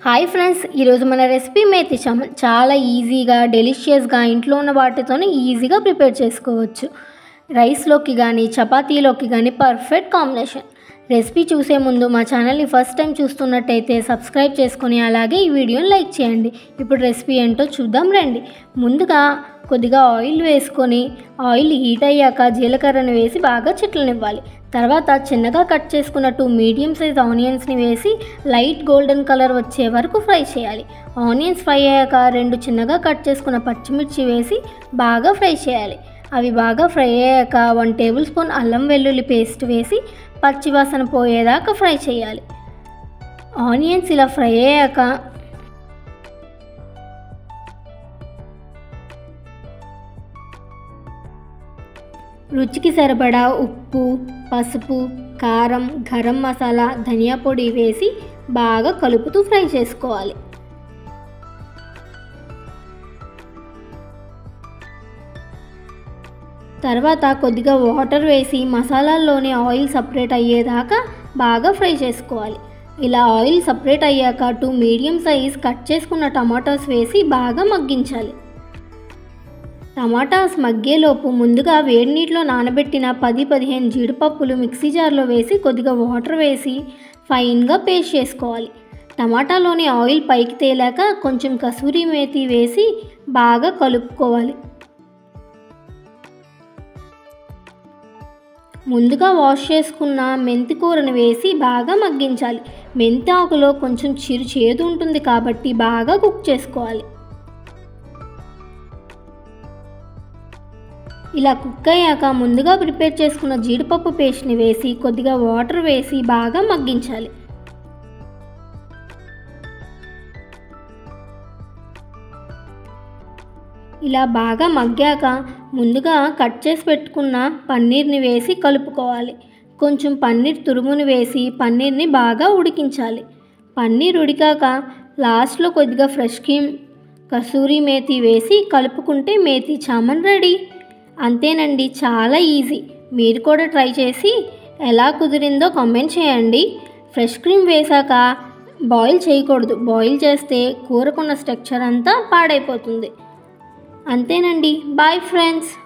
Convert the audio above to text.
hi friends ఈరోజు మన recipe methi చామన్ చాలా ఈజీగా డెలిషియస్గా ఇంట్లో ఉన్న వాటితోనే ఈజీగా ప్రిపేర్ చేసుకోవచ్చు రైస్లోకి కానీ చపాతీలోకి కానీ పర్ఫెక్ట్ కాంబినేషన్ రెసిపీ చూసే ముందు మా ఛానల్ని ఫస్ట్ టైం చూస్తున్నట్టయితే సబ్స్క్రైబ్ చేసుకొని అలాగే ఈ వీడియోని లైక్ చేయండి ఇప్పుడు రెసిపీ ఏంటో చూద్దాం రండి ముందుగా కొద్దిగా ఆయిల్ వేసుకొని ఆయిల్ హీట్ అయ్యాక జీలకర్రను వేసి బాగా చిట్లనివ్వాలి తర్వాత చిన్నగా కట్ చేసుకున్న టూ మీడియం సైజ్ ఆనియన్స్ని వేసి లైట్ గోల్డెన్ కలర్ వచ్చే వరకు ఫ్రై చేయాలి ఆనియన్స్ ఫ్రై అయ్యాక రెండు చిన్నగా కట్ చేసుకున్న పచ్చిమిర్చి వేసి బాగా ఫ్రై చేయాలి అవి బాగా ఫ్రై అయ్యాక వన్ టేబుల్ స్పూన్ అల్లం వెల్లుల్లి పేస్ట్ వేసి పచ్చివాసన పోయేదాకా ఫ్రై చేయాలి ఆనియన్స్ ఇలా ఫ్రై అయ్యాక రుచికి సరిపడా ఉప్పు పసుపు కారం గరం మసాలా ధనియా పొడి వేసి బాగా కలుపుతూ ఫ్రై చేసుకోవాలి తర్వాత కొద్దిగా వాటర్ వేసి మసాలాల్లోని ఆయిల్ సపరేట్ అయ్యేదాకా బాగా ఫ్రై చేసుకోవాలి ఇలా ఆయిల్ సపరేట్ అయ్యాక టూ మీడియం సైజ్ కట్ చేసుకున్న టమాటాస్ వేసి బాగా మగ్గించాలి టమాటాస్ మగ్గేలోపు ముందుగా వేడి నీటిలో నానబెట్టిన పది పదిహేను జీడిపప్పులు మిక్సీ జార్లో వేసి కొద్దిగా వాటర్ వేసి ఫైన్గా పేస్ట్ చేసుకోవాలి టమాటాలోని ఆయిల్ పైకి తేలాక కొంచెం కసూరి మేతి వేసి బాగా కలుపుకోవాలి ముందుగా వాష్ చేసుకున్న మెంతి కూరను వేసి బాగా మగ్గించాలి మెంతి ఆకులో కొంచెం చిరు చేదు ఉంటుంది కాబట్టి బాగా కుక్ చేసుకోవాలి ఇలా కుక్ అయ్యాక ముందుగా ప్రిపేర్ చేసుకున్న జీడిపప్పు పేస్ట్ని వేసి కొద్దిగా వాటర్ వేసి బాగా మగ్గించాలి ఇలా బాగా మగ్గాక ముందుగా కట్ చేసి పెట్టుకున్న పన్నీర్ని వేసి కలుపుకోవాలి కొంచెం పన్నీర్ తురుమును వేసి పన్నీర్ని బాగా ఉడికించాలి పన్నీర్ ఉడికాక లాస్ట్లో కొద్దిగా ఫ్రెష్ క్రీమ్ కసూరి మేతి వేసి కలుపుకుంటే మేతి చామన్ రెడీ అంతేనండి చాలా ఈజీ మీరు కూడా ట్రై చేసి ఎలా కుదిరిందో కామెంట్ చేయండి ఫ్రెష్ క్రీమ్ వేశాక బాయిల్ చేయకూడదు బాయిల్ చేస్తే కూరకున్న స్ట్రక్చర్ అంతా పాడైపోతుంది అంతేనండి బాయ్ ఫ్రెండ్స్